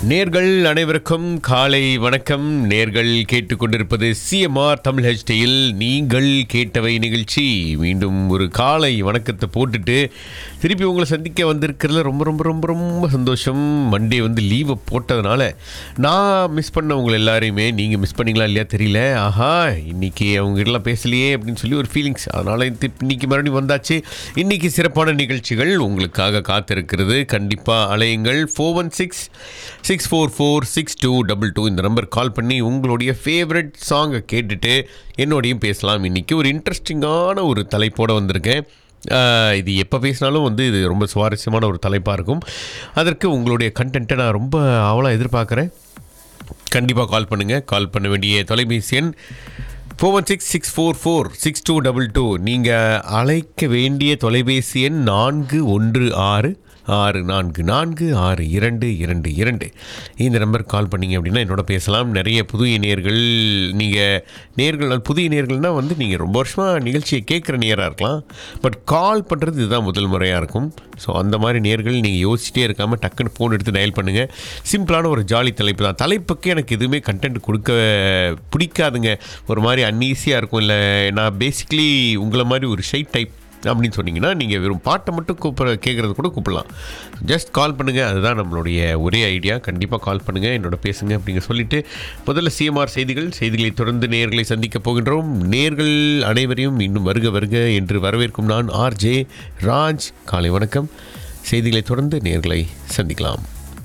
நேர்கள் அனைவருக்கும் காலை வணக்கம் நேர்கள் கேட்டுக்கொண்டிருப்பது சிஎம்ஆர் தமிழ் ஹெச்டியில் நீங்கள் கேட்டவை நிகழ்ச்சி மீண்டும் ஒரு காலை வணக்கத்தை போட்டுட்டு திருப்பி உங்களை சந்திக்க வந்திருக்கிறதுல ரொம்ப ரொம்ப ரொம்ப ரொம்ப சந்தோஷம் மண்டே வந்து லீவை போட்டதுனால நான் மிஸ் பண்ண உங்களை எல்லாரையுமே நீங்கள் மிஸ் பண்ணீங்களா இல்லையா தெரியல ஆஹா இன்னைக்கு அவங்ககிட்டலாம் பேசலையே அப்படின்னு சொல்லி ஒரு ஃபீலிங்ஸ் அதனால் இன்னைக்கு மறுபடியும் வந்தாச்சு இன்னைக்கு சிறப்பான நிகழ்ச்சிகள் உங்களுக்காக காத்திருக்கிறது கண்டிப்பாக அலையுங்கள் four one six six four four six two double two இந்த நம்பர் கால் பண்ணி உங்களுடைய ஃபேவரட் சாங்கை கேட்டுட்டு என்னோடையும் பேசலாம் இன்றைக்கி ஒரு இன்ட்ரெஸ்டிங்கான ஒரு தலைப்போடு வந்திருக்கேன் ஆஹ் இது எப்போ பேசினாலும் வந்து இது ரொம்ப சுவாரஸ்யமான ஒரு தலைப்பாக இருக்கும் அதற்கு உங்களுடைய கண்டென்ட்டை நான் ரொம்ப அவளாக எதிர்பார்க்குறேன் கண்டிப்பாக கால் பண்ணுங்கள் கால் பண்ண வேண்டிய தொலைபேசி எண் four one six six four four six two double two நீங்கள் அழைக்க வேண்டிய தொலைபேசி எண் நான்கு ஒன்று ஆறு ஆறு நான்கு நான்கு ஆறு இரண்டு இரண்டு இரண்டு இந்த நம்பர் கால் பண்ணீங்க அப்படின்னா என்னோட பேசலாம் நிறைய புதிய நேர்கள் நீங்கள் நேர்கள் புதிய நேர்கள்னால் வந்து நீங்கள் ரொம்ப வருஷமாக நிகழ்ச்சியை கேட்குற நேராக இருக்கலாம் பட் கால் பண்ணுறது இதுதான் முதல் முறையாக இருக்கும் ஸோ அந்த மாதிரி நேர்கள் நீங்கள் யோசிச்சிட்டே இருக்காமல் டக்குன்னு ஃபோன் எடுத்து டயல் பண்ணுங்கள் சிம்பிளான ஒரு ஜாலி தலைப்பு தான் தலைப்புக்கு எனக்கு எதுவுமே கண்டென்ட் கொடுக்க பிடிக்காதுங்க ஒரு மாதிரி அன்ஈஸியாக இருக்கும் இல்லை நான் பேசிக்லி உங்களை மாதிரி ஒரு ஷை டைப் அப்படின்னு சொன்னீங்கன்னா நீங்கள் வெறும் பாட்டை மட்டும் கூப்பிட கேட்குறது கூட கூப்பிடலாம் ஜஸ்ட் கால் பண்ணுங்கள் அதுதான் நம்மளுடைய ஒரே ஐடியா கண்டிப்பாக கால் பண்ணுங்கள் என்னோட பேசுங்க அப்படிங்க சொல்லிட்டு முதல்ல சிஎம்ஆர் செய்திகள் செய்திகளை தொடர்ந்து நேர்களை சந்திக்க போகின்றோம் நேர்கள் அனைவரையும் இன்னும் வருக வருக என்று வரவேற்கும் நான் ஆர்ஜே ராஜ் காலை வணக்கம் செய்திகளை தொடர்ந்து நேர்களை சந்திக்கலாம்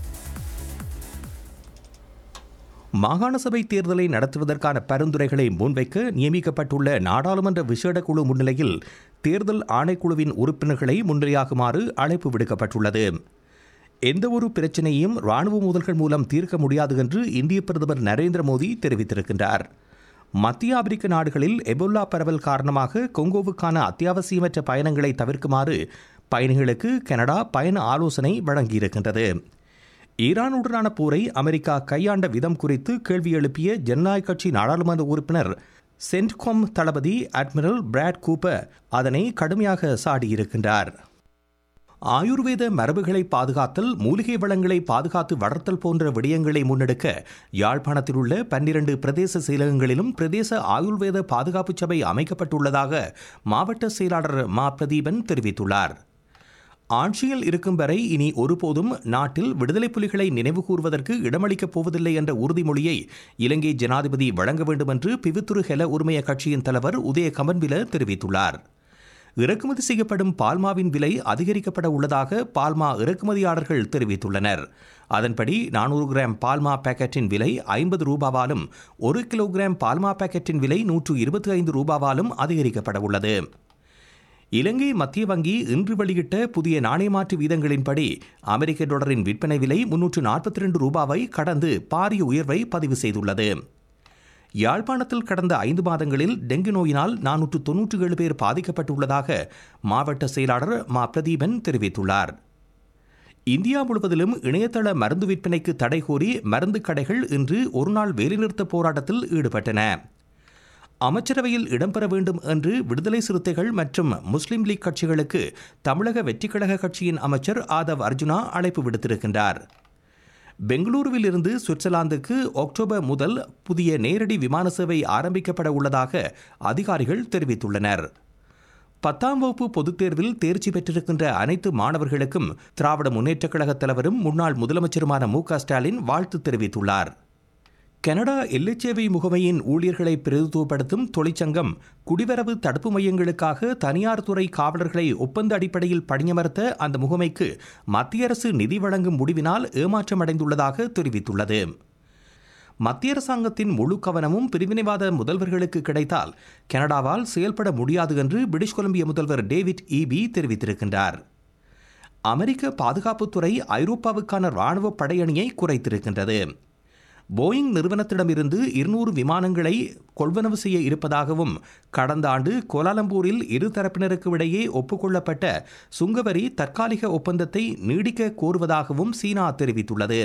மாகாண சபை தேர்தலை நடத்துவதற்கான பரிந்துரைகளை முன்வைக்க நியமிக்கப்பட்டுள்ள நாடாளுமன்ற விசேட குழு முன்னிலையில் தேர்தல் ஆணைக்குழுவின் உறுப்பினர்களை முன்னிலையாகுமாறு அழைப்பு விடுக்கப்பட்டுள்ளது எந்தவொரு பிரச்சனையும் ராணுவ மோதல்கள் மூலம் தீர்க்க முடியாது என்று இந்திய பிரதமர் நரேந்திர மோடி தெரிவித்திருக்கின்றார் மத்திய ஆப்பிரிக்க நாடுகளில் எபோலா பரவல் காரணமாக கொங்கோவுக்கான அத்தியாவசியமற்ற பயணங்களை தவிர்க்குமாறு பயணிகளுக்கு கனடா பயண ஆலோசனை வழங்கியிருக்கின்றது ஈரானுடனான போரை அமெரிக்கா கையாண்ட விதம் குறித்து கேள்வி எழுப்பிய ஜனநாயக கட்சி நாடாளுமன்ற உறுப்பினர் சென்ட்காம் தளபதி அட்மிரல் பிராட் கூப்பர் அதனை கடுமையாக சாடியிருக்கின்றார் ஆயுர்வேத மரபுகளை பாதுகாத்தல் மூலிகை வளங்களை பாதுகாத்து வளர்த்தல் போன்ற விடயங்களை முன்னெடுக்க யாழ்ப்பாணத்தில் உள்ள பன்னிரண்டு பிரதேச செயலகங்களிலும் பிரதேச ஆயுர்வேத பாதுகாப்பு சபை அமைக்கப்பட்டுள்ளதாக மாவட்ட செயலாளர் மா பிரதீபன் தெரிவித்துள்ளார் ஆட்சியில் இருக்கும் வரை இனி ஒருபோதும் நாட்டில் விடுதலை புலிகளை நினைவு கூறுவதற்கு இடமளிக்கப் போவதில்லை என்ற உறுதிமொழியை இலங்கை ஜனாதிபதி வழங்க வேண்டும் என்று பிவித்துரு ஹெல உரிமைய கட்சியின் தலைவர் உதய கமன்வில தெரிவித்துள்ளார் இறக்குமதி செய்யப்படும் பால்மாவின் விலை அதிகரிக்கப்பட உள்ளதாக பால்மா இறக்குமதியாளர்கள் தெரிவித்துள்ளனர் அதன்படி நானூறு கிராம் பால்மா பாக்கெட்டின் விலை ஐம்பது ரூபாவாலும் ஒரு கிலோகிராம் பால்மா பாக்கெட்டின் விலை நூற்று இருபத்தி ஐந்து ரூபாவாலும் அதிகரிக்கப்பட உள்ளது இலங்கை மத்திய வங்கி இன்று வெளியிட்ட புதிய நாணய மாற்று வீதங்களின்படி அமெரிக்க டாலரின் விற்பனை விலை முன்னூற்று நாற்பத்தி ரெண்டு ரூபாவை கடந்து பாரிய உயர்வை பதிவு செய்துள்ளது யாழ்ப்பாணத்தில் கடந்த ஐந்து மாதங்களில் டெங்கு நோயினால் நானூற்று தொன்னூற்றி ஏழு பேர் பாதிக்கப்பட்டுள்ளதாக மாவட்ட செயலாளர் மா பிரதீபன் தெரிவித்துள்ளார் இந்தியா முழுவதிலும் இணையதள மருந்து விற்பனைக்கு தடை கோரி மருந்து கடைகள் இன்று ஒருநாள் வேலைநிறுத்த போராட்டத்தில் ஈடுபட்டன அமைச்சரவையில் இடம்பெற வேண்டும் என்று விடுதலை சிறுத்தைகள் மற்றும் முஸ்லிம் லீக் கட்சிகளுக்கு தமிழக வெற்றிக்கழக கட்சியின் அமைச்சர் ஆதவ் அர்ஜுனா அழைப்பு விடுத்திருக்கின்றார் பெங்களூருவில் இருந்து சுவிட்சர்லாந்துக்கு அக்டோபர் முதல் புதிய நேரடி விமான சேவை ஆரம்பிக்கப்பட உள்ளதாக அதிகாரிகள் தெரிவித்துள்ளனர் பத்தாம் வகுப்பு பொதுத் தேர்வில் தேர்ச்சி பெற்றிருக்கின்ற அனைத்து மாணவர்களுக்கும் திராவிட முன்னேற்றக் கழக தலைவரும் முன்னாள் முதலமைச்சருமான மு ஸ்டாலின் வாழ்த்து தெரிவித்துள்ளார் கனடா எல்லைச்சேவை முகமையின் ஊழியர்களை பிரதித்துவப்படுத்தும் தொழிற்சங்கம் குடிவரவு தடுப்பு மையங்களுக்காக தனியார் துறை காவலர்களை ஒப்பந்த அடிப்படையில் பணியமர்த்த அந்த முகமைக்கு மத்திய அரசு நிதி வழங்கும் முடிவினால் ஏமாற்றமடைந்துள்ளதாக தெரிவித்துள்ளது மத்திய அரசாங்கத்தின் முழு கவனமும் பிரிவினைவாத முதல்வர்களுக்கு கிடைத்தால் கனடாவால் செயல்பட முடியாது என்று பிரிட்டிஷ் கொலம்பிய முதல்வர் டேவிட் ஈபி தெரிவித்திருக்கின்றார் அமெரிக்க பாதுகாப்புத்துறை ஐரோப்பாவுக்கான இராணுவ படையணியை குறைத்திருக்கின்றது போயிங் நிறுவனத்திடமிருந்து இருநூறு விமானங்களை கொள்வனவு செய்ய இருப்பதாகவும் கடந்த ஆண்டு கோலாலம்பூரில் இரு தரப்பினருக்கு இடையே ஒப்புக்கொள்ளப்பட்ட சுங்கவரி தற்காலிக ஒப்பந்தத்தை நீடிக்க கோருவதாகவும் சீனா தெரிவித்துள்ளது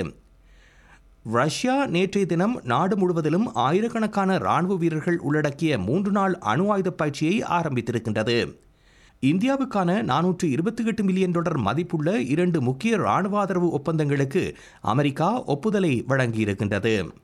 ரஷ்யா நேற்றைய தினம் நாடு முழுவதிலும் ஆயிரக்கணக்கான ராணுவ வீரர்கள் உள்ளடக்கிய மூன்று நாள் அணு ஆயுத பயிற்சியை ஆரம்பித்திருக்கின்றது இந்தியாவுக்கான நானூற்று இருபத்தி எட்டு மில்லியன் டாலர் மதிப்புள்ள இரண்டு முக்கிய ராணுவ ஆதரவு ஒப்பந்தங்களுக்கு அமெரிக்கா ஒப்புதலை வழங்கியிருக்கின்றது